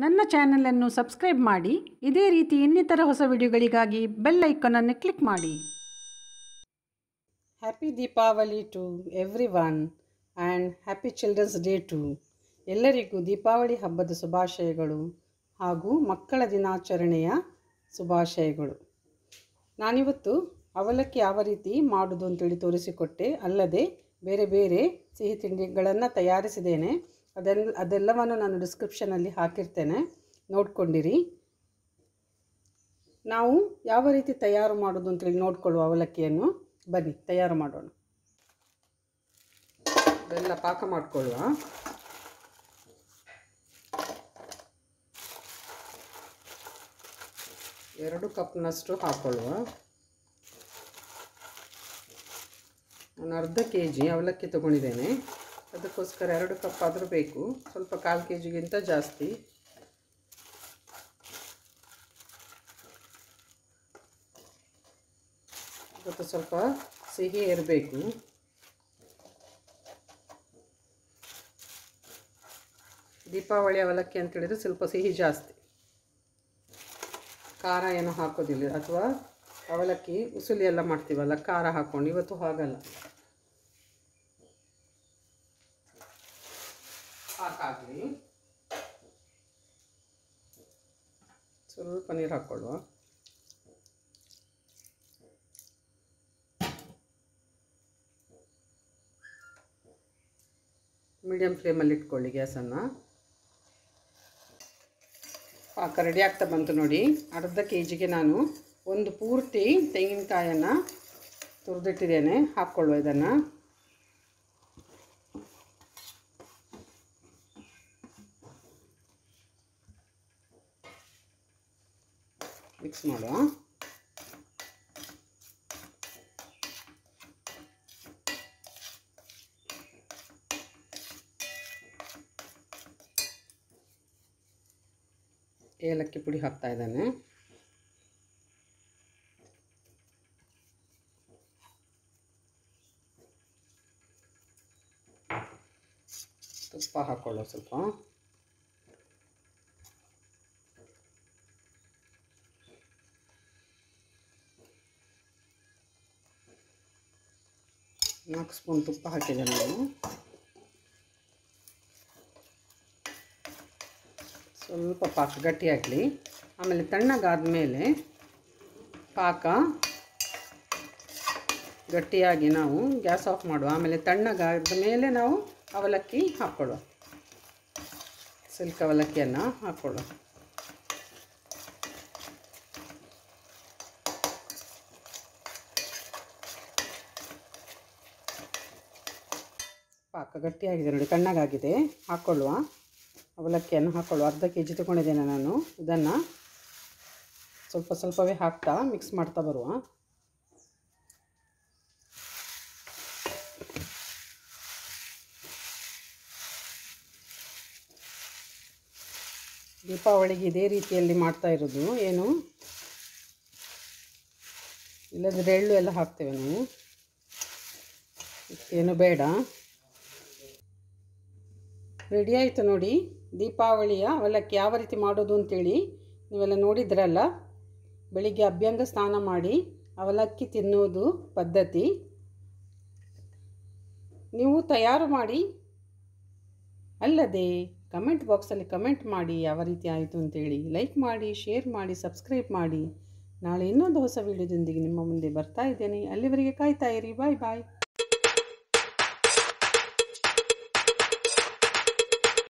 ನನ್ನ ಚಾನಲನ್ನು ಸಬ್ಸ್ಕ್ರೈಬ್ ಮಾಡಿ ಇದೇ ರೀತಿ ಇನ್ನಿತರ ಹೊಸ ವಿಡಿಯೋಗಳಿಗಾಗಿ ಬೆಲ್ ಐಕಾನನ್ನು ಕ್ಲಿಕ್ ಮಾಡಿ happy Deepavali to everyone and happy children's day to ಎಲ್ಲರಿಗೂ ದೀಪಾವಳಿ ಹಬ್ಬದ ಶುಭಾಶಯಗಳು ಹಾಗೂ ಮಕ್ಕಳ ದಿನಾಚರಣೆಯ ಶುಭಾಶಯಗಳು ನಾನಿವತ್ತು ಅವಲಕ್ಕಿ ಯಾವ ರೀತಿ ಮಾಡೋದು ಅಂತೇಳಿ ತೋರಿಸಿಕೊಟ್ಟೆ ಅಲ್ಲದೆ ಬೇರೆ ಬೇರೆ ಸಿಹಿ ತಿಂಡಿಗಳನ್ನು ತಯಾರಿಸಿದ್ದೇನೆ ಅದೆಲ್ಲ ಅದೆಲ್ಲವನ್ನು ನಾನು ಡಿಸ್ಕ್ರಿಪ್ಷನಲ್ಲಿ ಹಾಕಿರ್ತೇನೆ ನೋಡ್ಕೊಂಡಿರಿ ನಾವು ಯಾವ ರೀತಿ ತಯಾರು ಮಾಡೋದು ಅಂತೇಳಿ ನೋಡ್ಕೊಳ್ಳುವ ಅವಲಕ್ಕಿಯನ್ನು ಬನ್ನಿ ತಯಾರು ಮಾಡೋಣ ಬೆಲ್ಲ ಪಾಕ ಮಾಡಿಕೊಳ್ಳುವ ಎರಡು ಕಪ್ನಷ್ಟು ಹಾಕ್ಕೊಳ್ಳುವ ನಾನು ಅರ್ಧ ಕೆ ಜಿ ಅವಲಕ್ಕಿ ತೊಗೊಂಡಿದ್ದೇನೆ ಅದಕ್ಕೋಸ್ಕರ ಎರಡು ಕಪ್ ಆದರೂ ಬೇಕು ಸ್ವಲ್ಪ ಕಾಲು ಕೆ ಜಿಗಿಂತ ಜಾಸ್ತಿ ಇವತ್ತು ಸ್ವಲ್ಪ ಸಿಹಿ ಇರಬೇಕು ದೀಪಾವಳಿ ಅವಲಕ್ಕಿ ಅಂತೇಳಿದರೆ ಸ್ವಲ್ಪ ಸಿಹಿ ಜಾಸ್ತಿ ಖಾರ ಏನು ಹಾಕೋದಿಲ್ಲ ಅಥವಾ ಅವಲಕ್ಕಿ ಉಸುಲಿ ಎಲ್ಲ ಮಾಡ್ತೀವಲ್ಲ ಖಾರ ಹಾಕ್ಕೊಂಡು ಇವತ್ತು ಹಾಗಲ್ಲ ಸಾಕಾಗಲಿ ಸ್ವಲ್ಪ ನೀರು ಹಾಕ್ಕೊಳ್ಳುವ ಮೀಡಿಯಮ್ ಫ್ಲೇಮಲ್ಲಿ ಇಟ್ಕೊಳ್ಳಿ ಗ್ಯಾಸನ್ನು ಪಾಕ ರೆಡಿ ಆಗ್ತಾ ಬಂತು ನೋಡಿ ಅರ್ಧ ಕೆ ಜಿಗೆ ನಾನು ಒಂದು ಪೂರ್ತಿ ತೆಂಗಿನಕಾಯನ್ನು ತುರಿದಿಟ್ಟಿದ್ದೇನೆ ಹಾಕ್ಕೊಳ್ಳುವ ಇದನ್ನು ಮಿಕ್ಸ್ ಮಾಡುವ ಏಲಕ್ಕಿ ಪುಡಿ ಹಾಕ್ತಾ ಇದ್ದಾನೆ ತುಪ್ಪ ಹಾಕ್ಕೊಳ್ಳೋ ಸ್ವಲ್ಪ ನಾಲ್ಕು ಸ್ಪೂನ್ ತುಪ್ಪ ಹಾಕಿದೆ ನಾನು ಸ್ವಲ್ಪ ಪಾಕ ಗಟ್ಟಿ ಹಾಕಲಿ ಆಮೇಲೆ ತಣ್ಣಗಾದ ಮೇಲೆ ಪಾಕ ಗಟ್ಟಿಯಾಗಿ ನಾವು ಗ್ಯಾಸ್ ಆಫ್ ಮಾಡುವ ಆಮೇಲೆ ತಣ್ಣಗಾದ ಮೇಲೆ ನಾವು ಅವಲಕ್ಕಿ ಹಾಕ್ಕೊಳ್ಳುವ ಸಿಲ್ಕ್ ಅವಲಕ್ಕಿಯನ್ನು ಹಾಕ್ಕೊಳ್ಳುವ ಪಾಕ ಗಟ್ಟಿಯಾಗಿದೆ ನೋಡಿ ತಣ್ಣಗಾಗಿದೆ ಹಾಕ್ಕೊಳ್ಳುವ ಅವಲಕ್ಕಿಯನ್ನು ಹಾಕ್ಕೊಳ್ಳುವ ಅರ್ಧ ಕೆ ಜಿ ತೊಗೊಂಡಿದ್ದೇನೆ ನಾನು ಇದನ್ನು ಸ್ವಲ್ಪ ಸ್ವಲ್ಪವೇ ಹಾಕ್ತಾ ಮಿಕ್ಸ್ ಮಾಡ್ತಾ ಬರುವ ದೀಪಾವಳಿಗೆ ಇದೇ ರೀತಿಯಲ್ಲಿ ಮಾಡ್ತಾ ಇರೋದು ಏನು ಇಲ್ಲದ್ರೆ ಎಳ್ಳು ಎಲ್ಲ ಹಾಕ್ತೇವೆ ನಾವು ಏನು ಬೇಡ ರೆಡಿ ಆಯಿತು ನೋಡಿ ದೀಪಾವಳಿಯ ಅವಲಕ್ಕಿ ಯಾವ ರೀತಿ ಮಾಡೋದು ಅಂತೇಳಿ ನೀವೆಲ್ಲ ನೋಡಿದ್ರಲ್ಲ ಬೆಳಿಗ್ಗೆ ಅಭ್ಯಂಗ ಸ್ನಾನ ಮಾಡಿ ಅವಲಕ್ಕಿ ತಿನ್ನೋದು ಪದ್ಧತಿ ನೀವು ತಯಾರು ಮಾಡಿ ಅಲ್ಲದೆ ಕಮೆಂಟ್ ಬಾಕ್ಸಲ್ಲಿ ಕಮೆಂಟ್ ಮಾಡಿ ಯಾವ ರೀತಿ ಆಯಿತು ಅಂತೇಳಿ ಲೈಕ್ ಮಾಡಿ ಶೇರ್ ಮಾಡಿ ಸಬ್ಸ್ಕ್ರೈಬ್ ಮಾಡಿ ನಾಳೆ ಇನ್ನೊಂದು ಹೊಸ ವಿಡಿಯೋದೊಂದಿಗೆ ನಿಮ್ಮ ಮುಂದೆ ಬರ್ತಾ ಇದ್ದೇನೆ ಅಲ್ಲಿವರೆಗೆ ಕಾಯ್ತಾ ಇರಿ ಬಾಯ್ ಬಾಯ್